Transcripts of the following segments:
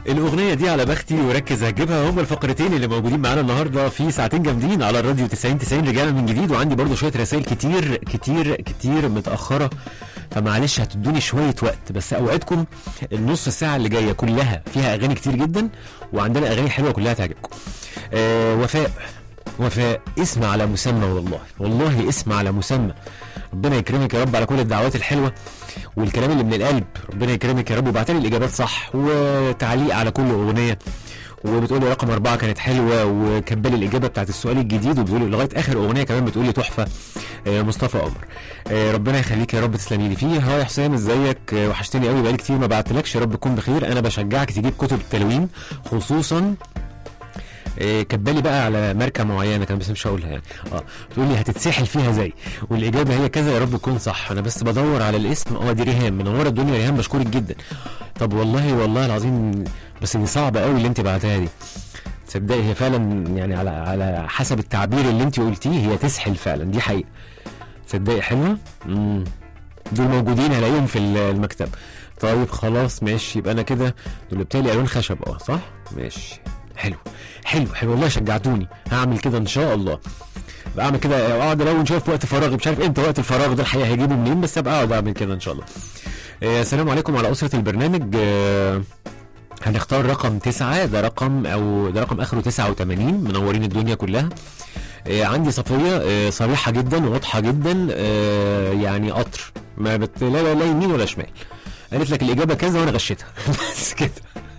الاغنيه دي على بختي وركز هجيبها هم الفقرتين اللي موجودين معانا النهارده في ساعتين جامدين على الراديو 90 90 رجعنا من جديد وعندي برضو شويه رسائل كتير كتير كتير متاخره فمعلش هتدوني شويه وقت بس اوعدكم النص ساعه اللي جايه كلها فيها اغاني كتير جدا وعندنا اغاني حلوه كلها تعجبكم آه وفاء وفاء اسم على مسمى والله والله اسم على مسمى ربنا يكرمك يا رب على كل الدعوات الحلوه والكلام اللي من القلب ربنا يكرمك يا رب وبعت لي الاجابات صح وتعليق على كل اغنيه وبتقول لي رقم أربعة كانت حلوة وكبل الإجابة بتاعت السؤال الجديد وبتقول لغاية آخر أغنية كمان بتقول لي تحفة آه، مصطفى قمر آه، ربنا يخليك يا رب تسلمي لي فيه هاي حسام ازيك آه، وحشتني قوي بقالي كتير ما بعتلكش يا رب تكون بخير أنا بشجعك تجيب كتب التلوين خصوصا إيه كبالي بقى على ماركه معينه كان بس مش هقولها يعني اه تقول لي هتتسحل فيها زي والاجابه هي كذا يا رب تكون صح انا بس بدور على الاسم اه دي ريهام منوره الدنيا ريهام بشكرك جدا طب والله والله العظيم بس دي صعبه قوي اللي انت بعتها دي تصدقي هي فعلا يعني على على حسب التعبير اللي انت قلتيه هي تسحل فعلا دي حقيقه تصدقي حلوه امم دول موجودين هلاقيهم في المكتب طيب خلاص ماشي يبقى انا كده دول بتالي الوان خشب اه صح ماشي حلو حلو حلو والله شجعتوني هعمل كده ان شاء الله بعمل كده اقعد الون شويه في وقت فراغي مش عارف امتى وقت الفراغ ده الحقيقه هيجيبه منين بس ابقى اقعد اعمل كده ان شاء الله آه، السلام عليكم على اسره البرنامج آه، هنختار رقم تسعة ده رقم او ده رقم اخره 89 منورين الدنيا كلها آه، عندي صفية آه، صريحة جدا واضحة جدا آه، يعني قطر ما بت... لا لا لا يمين ولا شمال قالت لك الإجابة كذا وأنا غشيتها بس كده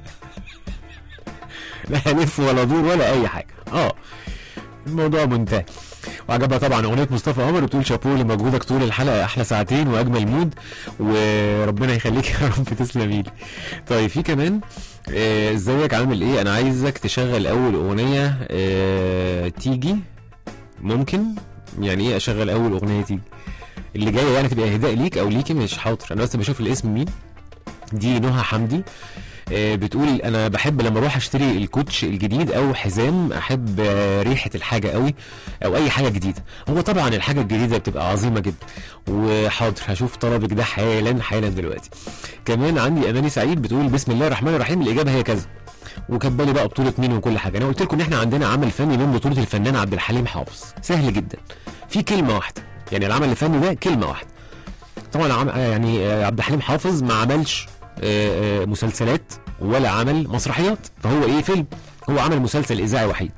لا هلف ولا دور ولا أي حاجة اه الموضوع منتهي وعجبها طبعا اغنيه مصطفى قمر بتقول شابوه لمجهودك طول الحلقه احلى ساعتين واجمل مود وربنا يخليك يا رب تسلمي لي طيب في كمان آه، ازيك عامل ايه انا عايزك تشغل اول اغنيه آه، تيجي ممكن يعني ايه اشغل اول اغنيه تيجي اللي جايه يعني تبقى اهداء ليك او ليكي مش حاضر انا بس بشوف الاسم مين دي نهى حمدي آه، بتقول انا بحب لما اروح اشتري الكوتش الجديد او حزام احب آه، ريحه الحاجه قوي او اي حاجه جديده هو طبعا الحاجه الجديده بتبقى عظيمه جدا وحاضر هشوف طلبك ده حالا حالا دلوقتي كمان عندي اماني سعيد بتقول بسم الله الرحمن الرحيم الاجابه هي كذا وكبالي بقى بطوله مين وكل حاجه انا قلت لكم ان احنا عندنا عمل فني من بطوله الفنان عبد الحليم حافظ سهل جدا في كلمه واحده يعني العمل الفني ده كلمه واحده طبعا عم يعني آه، عبد الحليم حافظ ما عملش آه، آه، مسلسلات ولا عمل مسرحيات فهو ايه فيلم هو عمل مسلسل اذاعي وحيد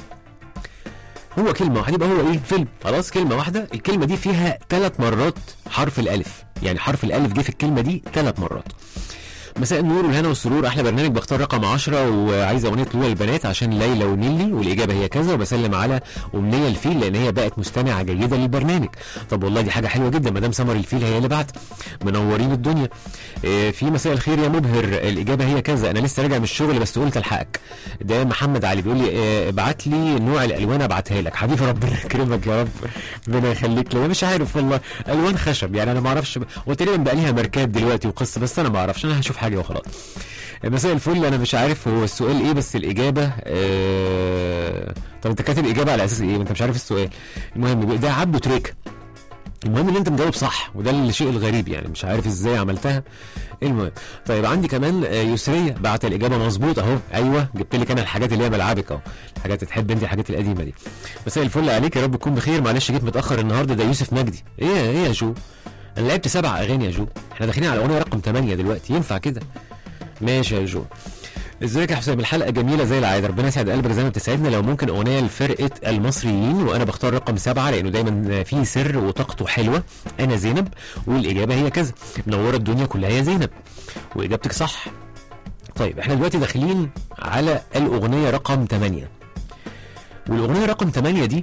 هو كلمه واحده يبقى هو ايه فيلم خلاص كلمه واحده الكلمه دي فيها ثلاث مرات حرف الالف يعني حرف الالف جه في الكلمه دي ثلاث مرات مساء النور والهنا والسرور احلى برنامج بختار رقم 10 وعايز اغنيه لولا البنات عشان ليلى ونيلي والاجابه هي كذا وبسلم على امنيه الفيل لان هي بقت مستمعه جيده للبرنامج طب والله دي حاجه حلوه جدا مدام سمر الفيل هي اللي بعت منورين الدنيا إيه، في مساء الخير يا مبهر الاجابه هي كذا انا لسه راجع من الشغل بس قلت الحقك ده محمد علي بيقول لي إيه، ابعت لي نوع الالوان ابعتها لك حبيبي ربنا يكرمك يا رب ربنا يخليك لي أنا مش عارف والله الوان خشب يعني انا ما اعرفش وتقريبا بقى ليها ماركات دلوقتي وقصه بس انا ما اعرفش انا هشوف حاجه وخلاص مساء الفل انا مش عارف هو السؤال ايه بس الاجابه آه... طب انت كاتب الاجابه على اساس ايه ما انت مش عارف السؤال المهم ده عبده تريك المهم ان انت مجاوب صح وده الشيء الغريب يعني مش عارف ازاي عملتها المهم طيب عندي كمان آه، يسريه بعت الاجابه مظبوط اهو ايوه جبت لك انا الحاجات اللي هي ملعبك اهو الحاجات اللي تحب انت الحاجات القديمه دي مساء الفل عليك يا رب تكون بخير معلش جيت متاخر النهارده ده يوسف مجدي ايه ايه يا جو انا لعبت سبع اغاني يا جو احنا داخلين على اغنيه رقم 8 دلوقتي ينفع كده ماشي يا جو ازيك يا حسام الحلقه جميله زي العاده ربنا يسعد قلبك زي ما بتسعدنا لو ممكن اغنيه لفرقه المصريين وانا بختار رقم سبعه لانه دايما فيه سر وطاقته حلوه انا زينب والاجابه هي كذا منوره الدنيا كلها يا زينب واجابتك صح طيب احنا دلوقتي داخلين على الاغنيه رقم 8 والاغنيه رقم 8 دي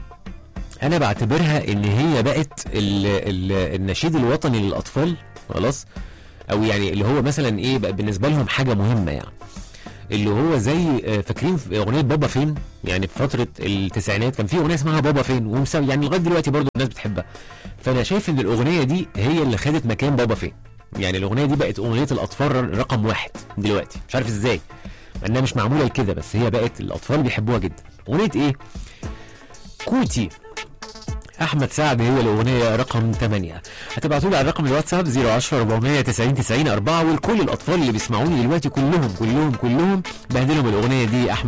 انا بعتبرها ان هي بقت ال ال النشيد الوطني للاطفال خلاص او يعني اللي هو مثلا ايه بقى بالنسبه لهم حاجه مهمه يعني اللي هو زي آه، فاكرين في اغنيه بابا فين يعني في فتره التسعينات كان في اغنيه اسمها بابا فين ومسا يعني لغايه دلوقتي برضو الناس بتحبها فانا شايف ان الاغنيه دي هي اللي خدت مكان بابا فين يعني الاغنيه دي بقت اغنيه الاطفال رقم واحد دلوقتي مش عارف ازاي مع انها مش معموله لكده بس هي بقت الاطفال بيحبوها جدا اغنيه ايه كوتي احمد سعد هي الاغنيه رقم 8 هتبعتوا لي على رقم الواتساب 010 490 90 4 ولكل الاطفال اللي بيسمعوني دلوقتي كلهم كلهم كلهم بهدلهم الاغنيه دي احمد